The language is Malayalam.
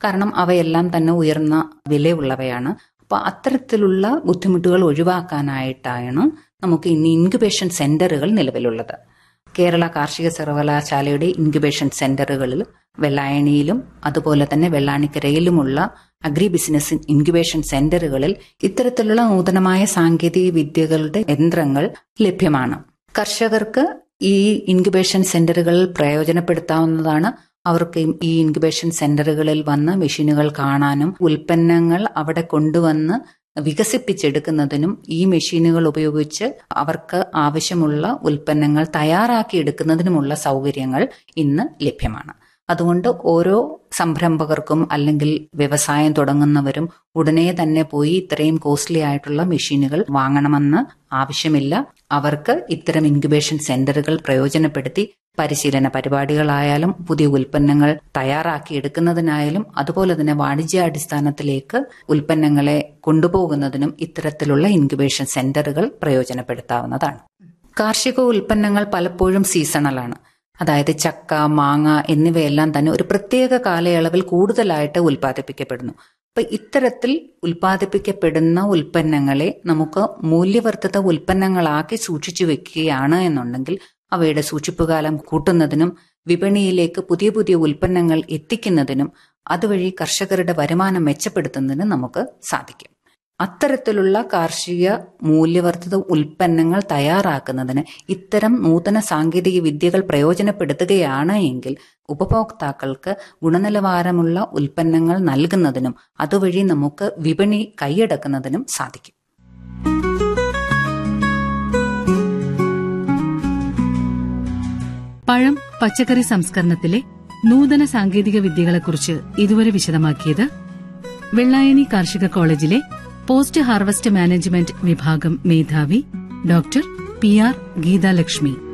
കാരണം അവയെല്ലാം തന്നെ ഉയർന്ന വിലയുള്ളവയാണ് അപ്പോൾ അത്തരത്തിലുള്ള ബുദ്ധിമുട്ടുകൾ ഒഴിവാക്കാനായിട്ടാണ് നമുക്ക് ഇന്ന് ഇൻക്യുബേഷൻ സെന്ററുകൾ നിലവിലുള്ളത് കേരള കാർഷിക സർവകലാശാലയുടെ ഇൻക്യുബേഷൻ സെന്ററുകളിൽ വെള്ളായണിയിലും അതുപോലെ തന്നെ വെള്ളാണിക്കരയിലുമുള്ള അഗ്രി ബിസിനസ് ഇൻക്യുബേഷൻ സെന്ററുകളിൽ ഇത്തരത്തിലുള്ള നൂതനമായ സാങ്കേതിക വിദ്യകളുടെ യന്ത്രങ്ങൾ ലഭ്യമാണ് കർഷകർക്ക് ഈ ഇൻക്യുബേഷൻ സെന്ററുകളിൽ പ്രയോജനപ്പെടുത്താവുന്നതാണ് അവർക്ക് ഈ ഇൻക്യുബേഷൻ സെന്ററുകളിൽ വന്ന് മെഷീനുകൾ കാണാനും ഉൽപ്പന്നങ്ങൾ അവിടെ കൊണ്ടുവന്ന് വികസിപ്പിച്ചെടുക്കുന്നതിനും ഈ മെഷീനുകൾ ഉപയോഗിച്ച് അവർക്ക് ആവശ്യമുള്ള ഉൽപ്പന്നങ്ങൾ തയ്യാറാക്കിയെടുക്കുന്നതിനുമുള്ള സൗകര്യങ്ങൾ ഇന്ന് ലഭ്യമാണ് അതുകൊണ്ട് ഓരോ സംരംഭകർക്കും അല്ലെങ്കിൽ വ്യവസായം തുടങ്ങുന്നവരും ഉടനെ തന്നെ പോയി ഇത്രയും കോസ്റ്റ്ലി ആയിട്ടുള്ള മെഷീനുകൾ വാങ്ങണമെന്ന് ആവശ്യമില്ല അവർക്ക് ഇത്തരം ഇൻക്യുബേഷൻ സെന്ററുകൾ പ്രയോജനപ്പെടുത്തി പരിശീലന പരിപാടികളായാലും പുതിയ ഉൽപ്പന്നങ്ങൾ തയ്യാറാക്കിയെടുക്കുന്നതിനായാലും അതുപോലെ തന്നെ വാണിജ്യാടിസ്ഥാനത്തിലേക്ക് ഉൽപ്പന്നങ്ങളെ കൊണ്ടുപോകുന്നതിനും ഇത്തരത്തിലുള്ള ഇൻക്യുബേഷൻ സെന്ററുകൾ പ്രയോജനപ്പെടുത്താവുന്നതാണ് കാർഷിക ഉൽപ്പന്നങ്ങൾ പലപ്പോഴും സീസണലാണ് അതായത് ചക്ക മാങ്ങ എന്നിവയെല്ലാം തന്നെ ഒരു പ്രത്യേക കാലയളവിൽ കൂടുതലായിട്ട് ഉൽപ്പാദിപ്പിക്കപ്പെടുന്നു അപ്പൊ ഇത്തരത്തിൽ ഉൽപ്പാദിപ്പിക്കപ്പെടുന്ന ഉൽപ്പന്നങ്ങളെ നമുക്ക് മൂല്യവർദ്ധിത ഉൽപ്പന്നങ്ങളാക്കി സൂക്ഷിച്ചു വെക്കുകയാണ് എന്നുണ്ടെങ്കിൽ അവയുടെ സൂക്ഷിപ്പുകാലം കൂട്ടുന്നതിനും വിപണിയിലേക്ക് പുതിയ പുതിയ ഉൽപ്പന്നങ്ങൾ എത്തിക്കുന്നതിനും അതുവഴി കർഷകരുടെ വരുമാനം മെച്ചപ്പെടുത്തുന്നതിനും നമുക്ക് സാധിക്കും അത്തരത്തിലുള്ള കാർഷിക മൂല്യവർദ്ധിത ഉൽപ്പന്നങ്ങൾ തയ്യാറാക്കുന്നതിന് ഇത്തരം നൂതന സാങ്കേതിക വിദ്യകൾ പ്രയോജനപ്പെടുത്തുകയാണ് എങ്കിൽ ഉപഭോക്താക്കൾക്ക് ഗുണനിലവാരമുള്ള ഉൽപ്പന്നങ്ങൾ നൽകുന്നതിനും അതുവഴി നമുക്ക് വിപണി കൈയടക്കുന്നതിനും സാധിക്കും പഴം പച്ചക്കറി സംസ്കരണത്തിലെ നൂതന സാങ്കേതിക വിദ്യകളെക്കുറിച്ച് ഇതുവരെ വിശദമാക്കിയത് വെള്ളായണി കാർഷിക കോളേജിലെ പോസ്റ്റ് ഹാർവസ്റ്റ് മാനേജ്മെന്റ് വിഭാഗം മേധാവി ഡോക്ടർ പി ആർ ഗീതാലക്ഷ്മി